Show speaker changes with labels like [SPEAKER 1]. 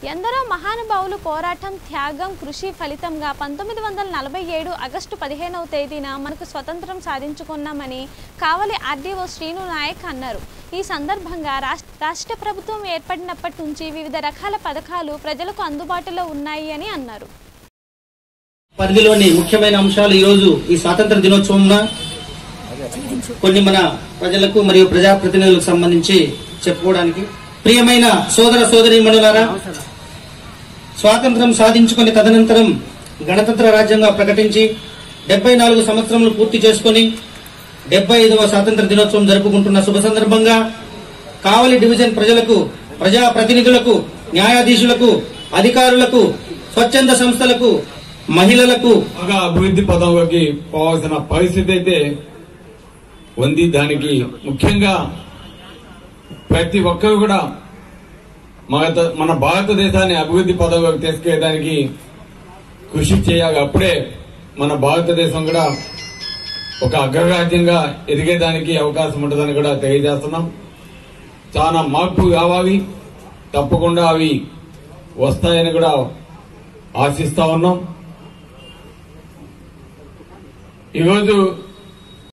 [SPEAKER 1] ఎందరో మహానుభావులు పోరాటం త్యాగం కృషి ఫలితంగా పంతొమ్మిది వందల నలభై ఏడు ఆగస్టు పదిహేనవ తేదీన మనకు స్వతంత్రం సాధించుకున్నామని కావలి ఆర్డీఓ శ్రీను నాయక్ అన్నారు ఈ సందర్భంగా రాష్ట్ర రాష్ట్ర ప్రభుత్వం ఏర్పడినప్పటి నుంచి వివిధ రకాల పథకాలు ప్రజలకు అందుబాటులో ఉన్నాయి అని అన్నారు
[SPEAKER 2] పరిధిలోని ముఖ్యమైన అంశాలు ఈ రోజు ఈ స్వాతంత్ర దినోత్సవంన కొన్ని మన ప్రజలకు మరియు ప్రజాప్రతినిధులకు సంబంధించి చెప్పుకోవడానికి ప్రియమైన సోదర సోదరి మనులారా స్వాతంత్రం సాధించుకుని తదనంతరం గణతంత్ర రాజ్యంగా ప్రకటించి డెబ్బై నాలుగు సంవత్సరములు పూర్తి చేసుకుని డెబ్బై ఐదవ స్వాతంత్ర దినోత్సవం జరుపుకుంటున్న శుభ సందర్భంగా కావలి డివిజన్ ప్రజలకు ప్రజా ప్రతినిధులకు న్యాయాధీశులకు అధికారులకు స్వచ్ఛంద సంస్థలకు మహిళలకు
[SPEAKER 3] బాగా అభివృద్ధి పదంలోకి పోవాల్సిన పరిస్థితి అయితే ఉంది దానికి ముఖ్యంగా ప్రతి ఒక్కరు కూడా మన మన భారతదేశాన్ని అభివృద్ధి పదంలోకి తీసుకెళ్ళడానికి కృషి చేయాలి అప్పుడే మన భారతదేశం కూడా ఒక అగ్రరాజ్యంగా ఎదిగేదానికి అవకాశం ఉంటుందని కూడా తెలియజేస్తున్నాం చాలా మార్పు కావాలి తప్పకుండా అవి వస్తాయని కూడా ఆశిస్తా ఉన్నాం ఈరోజు